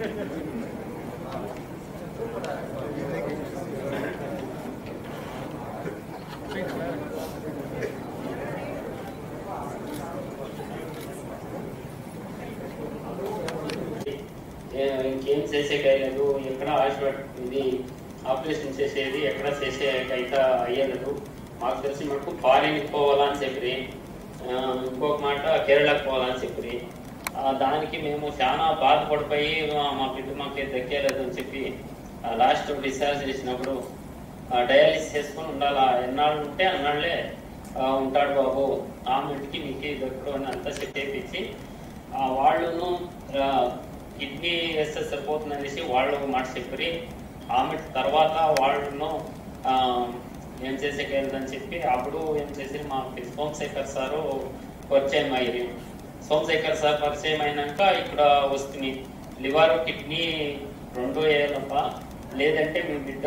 ఏ- ఇంకేం చేసేకయ్యలేదు ఎక్కడ హాస్పిటల్ ఇది ఆపరేషన్ చేసేది ఎక్కడ చేసేకైతే అయ్యలేదు మాకు తెలిసి మటుకు ఫారిన్కి పోవాలని చెప్పి ఆ, ఇంకొక మాట కేరళకు పోవాలని చెప్పి ఆ, దానికి మేము చాలా బాధపడిపోయి మా- మా బిడ్డ మాకు దక్కేలేదు అని చెప్పి లాస్ట్ డిశ్చార్జ్ చేసినప్పుడు డయాలిసిస్ చేసుకొని ఉండాలా ఎన్నాళ్ళు ఉంటే అన్నాళ్ళే ఆ, ఉంటాడు బాబు ఆమెకి మీకు దక్కడు అని అంతా చెప్పేపించి ఆ, వాళ్ళను కిడ్నీ వేస్తే సరిపోతుంది అనేసి వాళ్ళు ఒక మాట చెప్పి ఆమె తర్వాత వాళ్ళను ఆ, ఏం చేసేకెళ్ళదని చెప్పి అప్పుడు ఏం చేసి మా సోమశేఖర్ సారు పరిచయం అయ్యి సోమశేఖర్ సార్ పరిచయం అయినాక ఇక్కడ వస్తుంది లివర్ కిడ్నీ రెండు వేయాలప్ప లేదంటే మీ బిడ్డ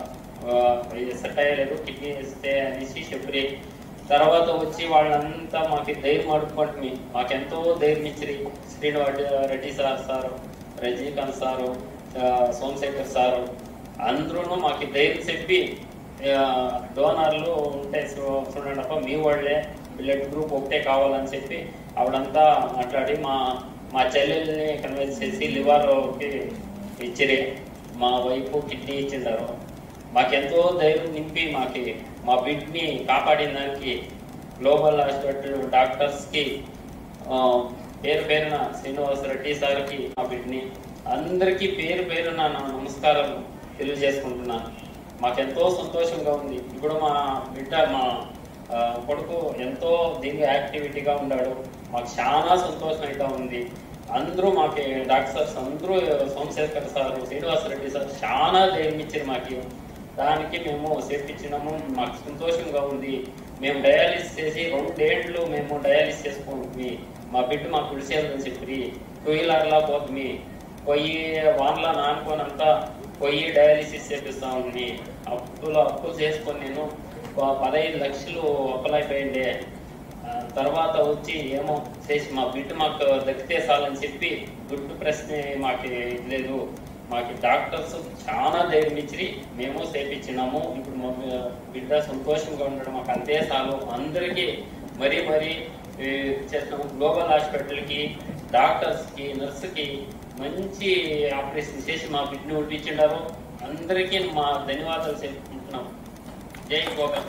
సెట్ అయ్యలేదు కిడ్నీ వేస్తే అనేసి చెప్పి తర్వాత వచ్చి వాళ్ళంతా మాకు ధైర్యం అడుపుకుంటుంది మాకెంతో ధైర్యం ఇచ్చిరి Srinivas Reddy sir sir Rajinikanth sir ఆ, సోమశేఖర్ సారు అందరూ మాకు ధైర్యం చెప్పి ఆ, డోనర్లు ఉంటే చూ- చూడండి అప్ప మీ వాళ్ళే బ్లడ్ గ్రూప్ ఒకటే కావాలని చెప్పి ఆవిడంతా మాట్లాడి మా మా చెల్లెల్ని కన్విన్స్ చేసి లివర్కి ఇచ్చిరి మా వైపు కిడ్నీ ఇచ్చిండారు మాకెంతో ధైర్యం నింపి మాకి మా బిడ్ని కాపాడిన దానికి గ్లోబల్ హాస్పిటల్ డాక్టర్స్కి ఆ, పేరు పేరున శ్రీనివాస్ రెడ్డి సార్కి మా బిడ్ని అందరికీ పేరు పేరున నా నమస్కారాలు తెలియజేసుకుంటున్నాను మాకెంతో సంతోషంగా ఉంది ఇప్పుడు మా బిడ్డ మా ఆ, కొడుకు ఎంతో దీనికి యాక్టివిటీగా ఉన్నాడు మాకు చాలా సంతోషం అయితే ఉంది అందరూ మాకు డాక్టర్స్ అందరూ సోమశేఖర్ సార్ శ్రీనివాస్ రెడ్డి సార్ చాలా ధైర్యం ఇచ్చారు మాకు దానికి మేము చేపించినాము మాకు సంతోషంగా ఉంది మేము డయాలిసిస్ చేసి రెండేండ్లు మేము డయాలిసిస్ చేసుకుంటుంది మా బిడ్డ మాకు పిలిచేయాలని చెప్పి టూ వీలర్లా పోతుంది పోయి వాన్లా నానుకోనంతా పోయి డయాలిసిస్ చేపిస్తా ఉంది అప్పులు అప్పులు చేసుకొని నేను ఒక పదహైదు లక్షలు అప్పలైపోయిండే ఆ, తర్వాత వచ్చి ఏమో చేసి మా బిడ్డ మాకు దక్కితే చాలని చెప్పి దుడ్డు ప్రశ్న మాకు లేదు మాకు డాక్టర్స్ చాలా ధైర్యం ఇచ్చి మేము చేపించినాము ఇప్పుడు మా బిడ్డ సంతోషంగా ఉండడం మాకు అంతే చాలు అందరికీ మరీ మరీ ఈ, చేస్తున్నాము గ్లోబల్ హాస్పిటల్కి డాక్టర్స్కి నర్సుకి మంచి ఆపరేషన్ చేసి మా బిడ్డను ఉడిపించిండారు అందరికీ మా ధన్యవాదాలు చెప్పుకుంటున్నాం జై Gopal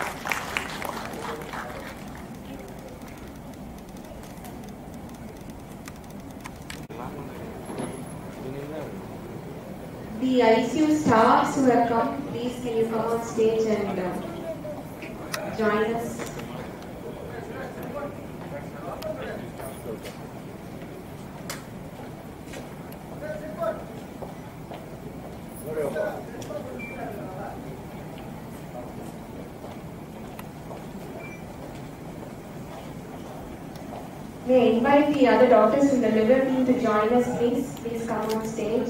The ICU staffs who have come, please can you come on stage and uh, join us? May I invite the other doctors from the liver team to join us, please? Please come on stage.